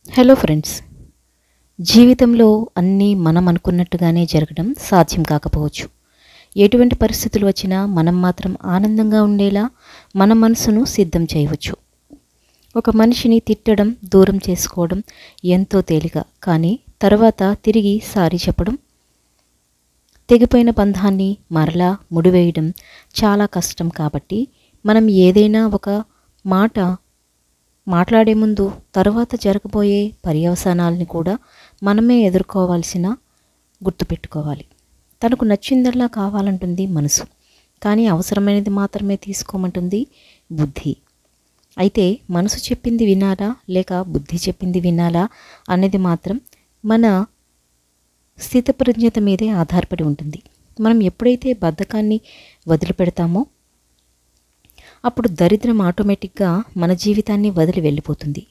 hello friends జీవితంలో అన్నీ మనం అనుకున్నట్టుగానే జరగడం సాధ్యం కాకపోవచ్చు ఎటువంటి పరిస్థితులు వచ్చినా మనం మాత్రం ఆనందంగా ఉండేలా మన మనసును సిద్ధం చేయవచ్చు ఒక మనిషిని తిట్టడం దూరం చేసుకోవడం ఎంతో తేలిక కానీ తర్వాత తిరిగి సారీ చెప్పడం తెగిపోయిన బంధాన్ని మరలా ముడివేయడం చాలా కష్టం కాబట్టి మనం ఏదైనా ఒక మాట మాట్లాడే ముందు తర్వాత జరగబోయే పర్యవసానాలని కూడా మనమే ఎదుర్కోవాల్సిన గుర్తుపెట్టుకోవాలి తనకు నచ్చిందల్లా కావాలంటుంది మనసు కానీ అవసరమైనది మాత్రమే తీసుకోమంటుంది బుద్ధి అయితే మనసు చెప్పింది వినాలా లేక బుద్ధి చెప్పింది వినాలా అనేది మాత్రం మన స్థితప్రజ్ఞత మీదే ఆధారపడి ఉంటుంది మనం ఎప్పుడైతే బద్ధకాన్ని వదిలిపెడతామో అప్పుడు దరిద్రం ఆటోమేటిక్గా మన జీవితాన్ని వదిలి వెళ్ళిపోతుంది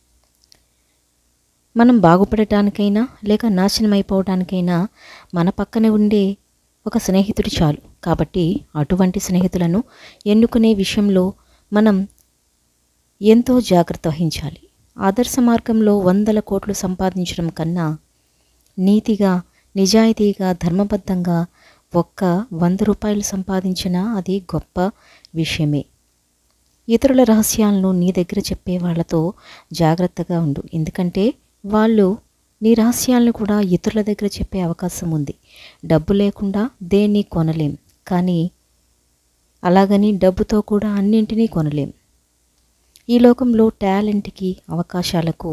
మనం బాగుపడటానికైనా లేక నాశనం అయిపోవడానికైనా మన పక్కనే ఉండే ఒక స్నేహితుడు చాలు కాబట్టి అటువంటి స్నేహితులను ఎన్నుకునే విషయంలో మనం ఎంతో జాగ్రత్త వహించాలి ఆదర్శ మార్గంలో వందల కోట్లు సంపాదించడం కన్నా నీతిగా నిజాయితీగా ధర్మబద్ధంగా ఒక్క వంద రూపాయలు సంపాదించినా అది గొప్ప విషయమే ఇతరుల రహస్యాలను నీ దగ్గర చెప్పే వాళ్ళతో జాగ్రత్తగా ఉండు ఎందుకంటే వాళ్ళు నీ రహస్యాలను కూడా ఇతరుల దగ్గర చెప్పే అవకాశం ఉంది డబ్బు లేకుండా దేన్ని కొనలేం కానీ అలాగని డబ్బుతో కూడా అన్నింటినీ కొనలేం ఈ లోకంలో టాలెంట్కి అవకాశాలకు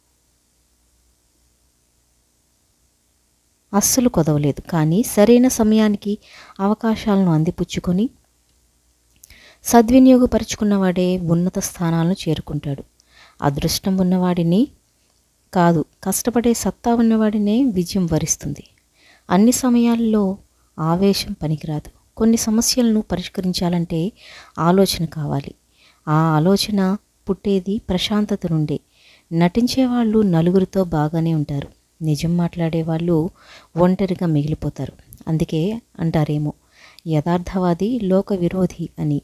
అస్సలు కొదవలేదు కానీ సరైన సమయానికి అవకాశాలను అందిపుచ్చుకొని సద్వినియోగపరుచుకున్నవాడే ఉన్నత స్థానాలను చేరుకుంటాడు అదృష్టం ఉన్నవాడిని కాదు కష్టపడే సత్తా ఉన్నవాడినే విజయం వరిస్తుంది అన్ని సమయాల్లో ఆవేశం పనికిరాదు కొన్ని సమస్యలను పరిష్కరించాలంటే ఆలోచన కావాలి ఆ ఆలోచన పుట్టేది ప్రశాంతత నుండే నటించేవాళ్ళు నలుగురితో బాగానే ఉంటారు నిజం మాట్లాడే వాళ్ళు ఒంటరిగా మిగిలిపోతారు అందుకే అంటారేమో యథార్థవాది లోక విరోధి అని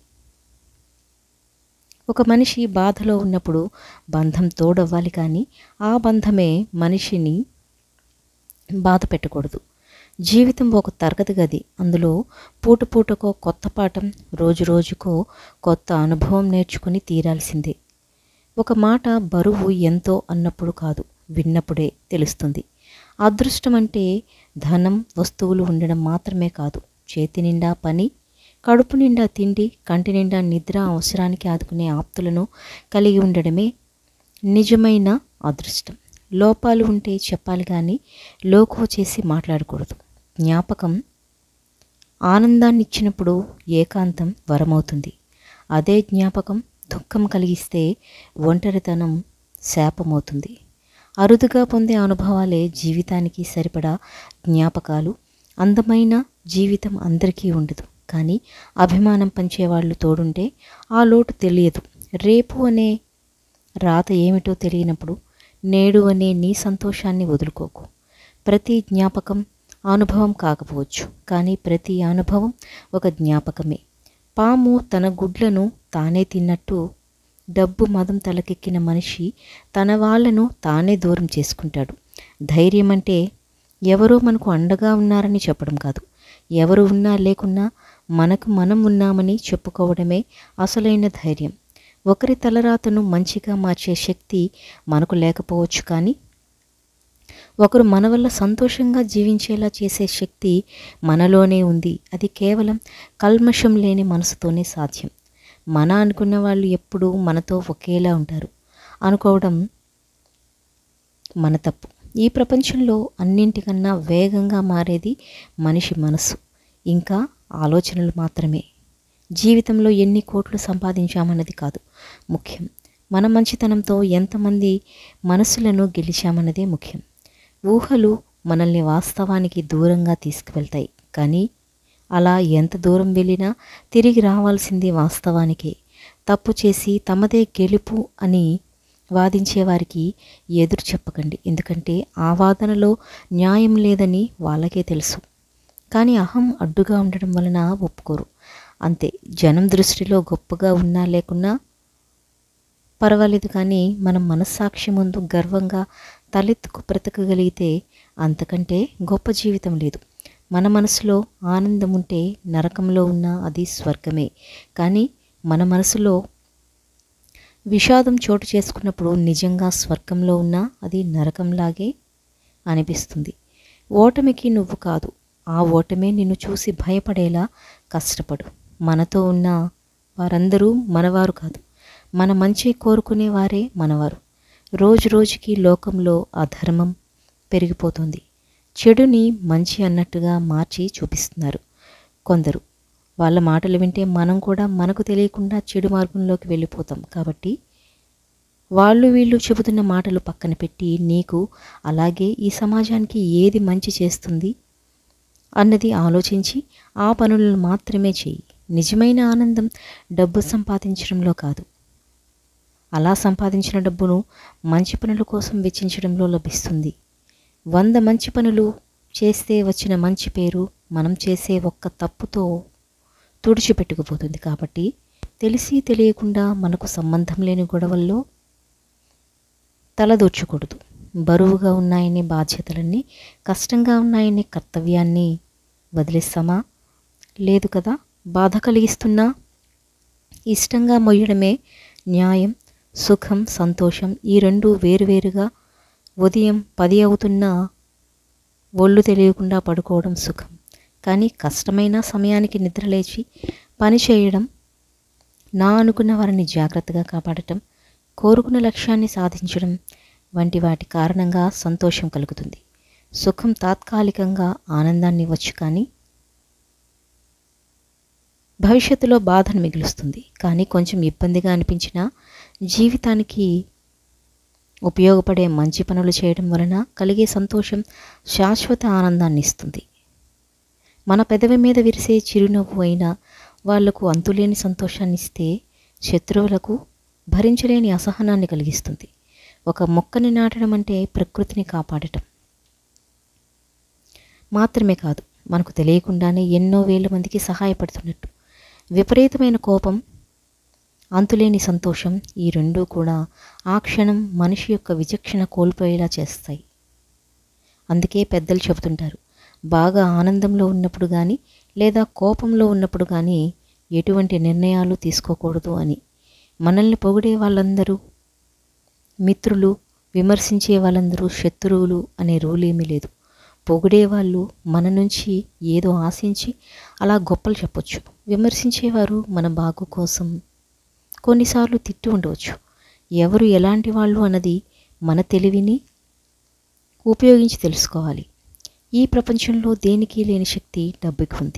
ఒక మనిషి బాధలో ఉన్నప్పుడు బంధం తోడవ్వాలి కానీ ఆ బంధమే మనిషిని బాధ పెట్టకూడదు జీవితం ఒక తరగతి గది అందులో పూట పూటకో కొత్త పాఠం రోజు రోజుకో కొత్త అనుభవం నేర్చుకుని తీరాల్సిందే ఒక మాట బరువు ఎంతో అన్నప్పుడు కాదు విన్నప్పుడే తెలుస్తుంది అదృష్టం అంటే ధనం వస్తువులు ఉండడం మాత్రమే కాదు చేతి నిండా పని కడుపు నిండా తిండి కంటి నిండా నిద్ర అవసరానికి ఆదుకునే ఆప్తులను కలిగి ఉండడమే నిజమైన అదృష్టం లోపాలు ఉంటే చెప్పాలి కానీ లోకో చేసి మాట్లాడకూడదు జ్ఞాపకం ఆనందాన్ని ఇచ్చినప్పుడు ఏకాంతం వరమవుతుంది అదే జ్ఞాపకం దుఃఖం కలిగిస్తే ఒంటరితనం శాపమవుతుంది అరుదుగా పొందే అనుభవాలే జీవితానికి సరిపడా జ్ఞాపకాలు అందమైన జీవితం అందరికీ ఉండదు కానీ అభిమానం పంచేవాళ్ళు తోడుంటే ఆ లోటు తెలియదు రేపు అనే రాత ఏమిటో తెలియనప్పుడు నేడు అనే నీ సంతోషాన్ని వదులుకోకు ప్రతి జ్ఞాపకం అనుభవం కాకపోవచ్చు కానీ ప్రతి అనుభవం ఒక జ్ఞాపకమే పాము తన గుడ్లను తానే తిన్నట్టు డబ్బు మదం తలకెక్కిన మనిషి తన వాళ్లను తానే దూరం చేసుకుంటాడు ధైర్యం అంటే ఎవరో మనకు అండగా ఉన్నారని చెప్పడం కాదు ఎవరు ఉన్నా లేకున్నా మనకు మనం ఉన్నామని చెప్పుకోవడమే అసలైన ధైర్యం ఒకరి తలరాతను మంచిగా మార్చే శక్తి మనకు లేకపోవచ్చు కానీ ఒకరు మన వల్ల సంతోషంగా జీవించేలా చేసే శక్తి మనలోనే ఉంది అది కేవలం కల్మషం లేని మనసుతోనే సాధ్యం మన అనుకున్న వాళ్ళు ఎప్పుడూ మనతో ఒకేలా ఉంటారు అనుకోవడం మన తప్పు ఈ ప్రపంచంలో అన్నింటికన్నా వేగంగా మారేది మనిషి మనసు ఇంకా ఆలోచనలు మాత్రమే జీవితంలో ఎన్ని కోట్లు సంపాదించామన్నది కాదు ముఖ్యం మన మంచితనంతో ఎంతమంది మనసులను గెలిచామన్నదే ముఖ్యం ఊహలు మనల్ని వాస్తవానికి దూరంగా తీసుకువెళ్తాయి కానీ అలా ఎంత దూరం వెళ్ళినా తిరిగి రావాల్సింది వాస్తవానికే తప్పు చేసి తమదే గెలుపు అని వాదించే వారికి ఎదురు చెప్పకండి ఎందుకంటే ఆ వాదనలో న్యాయం లేదని వాళ్ళకే తెలుసు కానీ అహం అడ్డుగా ఉండడం వలన ఒప్పుకోరు అంతే జనం దృష్టిలో గొప్పగా ఉన్నా లేకున్నా పర్వాలేదు కానీ మనం మనస్సాక్షి ముందు గర్వంగా తలెత్తుకు బ్రతకగలిగితే అంతకంటే గొప్ప జీవితం లేదు మన మనసులో ఆనందం ఉంటే నరకంలో ఉన్న అది స్వర్గమే కానీ మన మనసులో విషాదం చోటు చేసుకున్నప్పుడు నిజంగా స్వర్గంలో ఉన్న అది నరకంలాగే అనిపిస్తుంది ఓటమికి నువ్వు కాదు ఆ ఓటమే నిన్ను చూసి భయపడేలా కష్టపడు మనతో ఉన్న వారందరూ మనవారు కాదు మన మంచి కోరుకునే వారే మనవారు రోజు రోజుకి లోకంలో అధర్మం పెరిగిపోతుంది చెడుని మంచి అన్నట్టుగా మార్చి చూపిస్తున్నారు కొందరు వాళ్ళ మాటలు వింటే మనం కూడా మనకు తెలియకుండా చెడు మార్గంలోకి వెళ్ళిపోతాం కాబట్టి వాళ్ళు వీళ్ళు చెబుతున్న మాటలు పక్కన పెట్టి నీకు అలాగే ఈ సమాజానికి ఏది మంచి చేస్తుంది అన్నది ఆలోచించి ఆ పనులను మాత్రమే చేయి నిజమైన ఆనందం డబ్బు సంపాదించడంలో కాదు అలా సంపాదించిన డబ్బును మంచి పనుల కోసం వెచ్చించడంలో లభిస్తుంది వంద మంచి పనులు చేస్తే వచ్చిన మంచి పేరు మనం చేసే ఒక్క తప్పుతో తుడిచిపెట్టుకుపోతుంది కాబట్టి తెలిసి తెలియకుండా మనకు సంబంధం లేని గొడవల్లో తలదూర్చకూడదు బరువుగా ఉన్నాయనే బాధ్యతలన్నీ కష్టంగా ఉన్నాయనే కర్తవ్యాన్ని వదిలేస్తామా లేదు కదా బాధ కలిగిస్తున్నా ఇష్టంగా మొయ్యడమే న్యాయం సుఖం సంతోషం ఈ రెండు వేరువేరుగా ఉదయం పది అవుతున్నా ఒళ్ళు తెలియకుండా పడుకోవడం సుఖం కానీ కష్టమైన సమయానికి నిద్రలేచి పని చేయడం నా అనుకున్న వారిని జాగ్రత్తగా కాపాడటం కోరుకున్న లక్ష్యాన్ని సాధించడం వంటి వాటి కారణంగా సంతోషం కలుగుతుంది సుఖం తాత్కాలికంగా ఆనందాన్ని ఇవ్వచ్చు కానీ భవిష్యత్తులో బాధను మిగులుస్తుంది కానీ కొంచెం ఇబ్బందిగా అనిపించిన జీవితానికి ఉపయోగపడే మంచి పనులు చేయడం వలన కలిగే సంతోషం శాశ్వత ఆనందాన్ని ఇస్తుంది మన పెదవి మీద విరిసే చిరునవ్వు అయినా వాళ్లకు అంతులేని సంతోషాన్ని ఇస్తే శత్రువులకు భరించలేని అసహనాన్ని కలిగిస్తుంది ఒక మొక్కని నాటడం అంటే ప్రకృతిని కాపాడటం మాత్రమే కాదు మనకు తెలియకుండానే ఎన్నో వేల మందికి సహాయపడుతున్నట్టు విపరీతమైన కోపం అంతులేని సంతోషం ఈ రెండూ కూడా ఆ క్షణం మనిషి యొక్క విచక్షణ కోల్పోయేలా చేస్తాయి అందుకే పెద్దలు చెబుతుంటారు బాగా ఆనందంలో ఉన్నప్పుడు కానీ లేదా కోపంలో ఉన్నప్పుడు కానీ ఎటువంటి నిర్ణయాలు తీసుకోకూడదు అని మనల్ని పొగిడే వాళ్ళందరూ మిత్రులు విమర్శించే వాళ్ళందరూ శత్రువులు అనే రూల్ ఏమీ లేదు పొగిడేవాళ్ళు మన నుంచి ఏదో ఆశించి అలా గొప్పలు చెప్పొచ్చు విమర్శించేవారు మన బాగు కోసం కొన్నిసార్లు తిట్టి ఉండవచ్చు ఎవరు ఎలాంటి వాళ్ళు అన్నది మన తెలివిని ఉపయోగించి తెలుసుకోవాలి ఈ ప్రపంచంలో దేనికి లేని శక్తి డబ్బుకి ఉంది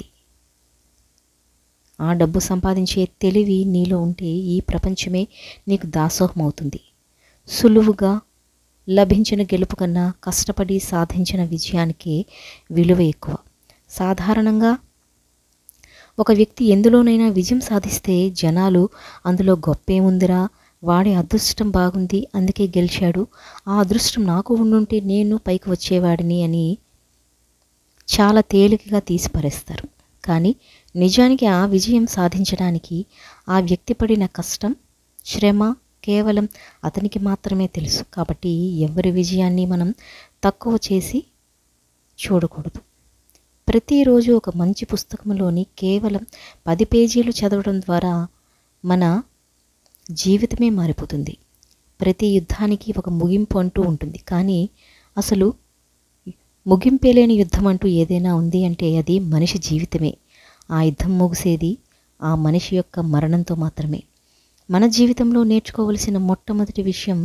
ఆ డబ్బు సంపాదించే తెలివి నీలో ఉంటే ఈ ప్రపంచమే నీకు దాసోహం అవుతుంది సులువుగా లభించిన గెలుపు కన్నా కష్టపడి సాధించిన విజయానికి విలువ ఎక్కువ సాధారణంగా ఒక వ్యక్తి ఎందులోనైనా విజయం సాధిస్తే జనాలు అందులో గొప్పేముందిరా వాడి అదృష్టం బాగుంది అందుకే గెలిచాడు ఆ అదృష్టం నాకు ఉండుంటే నేను పైకి వచ్చేవాడిని అని చాలా తేలికగా తీసిపరేస్తారు కానీ నిజానికి ఆ విజయం సాధించడానికి ఆ వ్యక్తి పడిన కష్టం శ్రమ కేవలం అతనికి మాత్రమే తెలుసు కాబట్టి ఎవరి విజయాన్ని మనం తక్కువ చేసి చూడకూడదు ప్రతిరోజు ఒక మంచి పుస్తకంలోని కేవలం పది పేజీలు చదవడం ద్వారా మన జీవితమే మారిపోతుంది ప్రతి యుద్ధానికి ఒక ముగింపు అంటూ ఉంటుంది కానీ అసలు ముగింపే లేని యుద్ధం అంటూ ఏదైనా ఉంది అంటే అది మనిషి జీవితమే ఆ యుద్ధం ముగిసేది ఆ మనిషి యొక్క మరణంతో మాత్రమే మన జీవితంలో నేర్చుకోవలసిన మొట్టమొదటి విషయం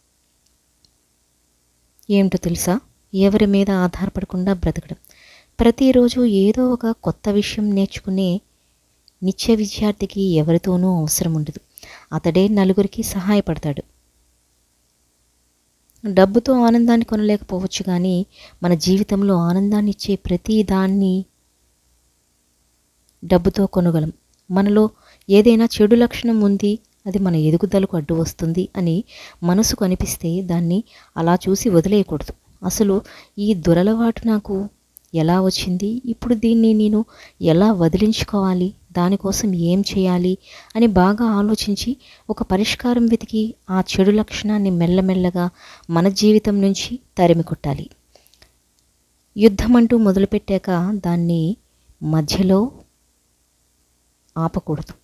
ఏమిటో తెలుసా ఎవరి మీద ఆధారపడకుండా బ్రతకడం ప్రతిరోజు ఏదో ఒక కొత్త విషయం నేర్చుకునే నిత్య విద్యార్థికి ఎవరితోనూ అవసరం ఉండదు అతడే నలుగురికి సహాయపడతాడు డబ్బుతో ఆనందాన్ని కొనలేకపోవచ్చు కానీ మన జీవితంలో ఆనందాన్ని ఇచ్చే ప్రతి దాన్ని డబ్బుతో కొనగలం మనలో ఏదైనా చెడు లక్షణం ఉంది అది మన ఎదుగుదలకు అడ్డు వస్తుంది అని మనసుకు అనిపిస్తే దాన్ని అలా చూసి వదిలేయకూడదు అసలు ఈ దురలవాటు నాకు ఎలా వచ్చింది ఇప్పుడు దీన్ని నేను ఎలా వదిలించుకోవాలి దానికోసం ఏం చేయాలి అని బాగా ఆలోచించి ఒక పరిష్కారం వెతికి ఆ చెడు లక్షణాన్ని మెల్లమెల్లగా మన జీవితం నుంచి తరిమి కొట్టాలి యుద్ధం అంటూ మొదలుపెట్టాక దాన్ని మధ్యలో ఆపకూడదు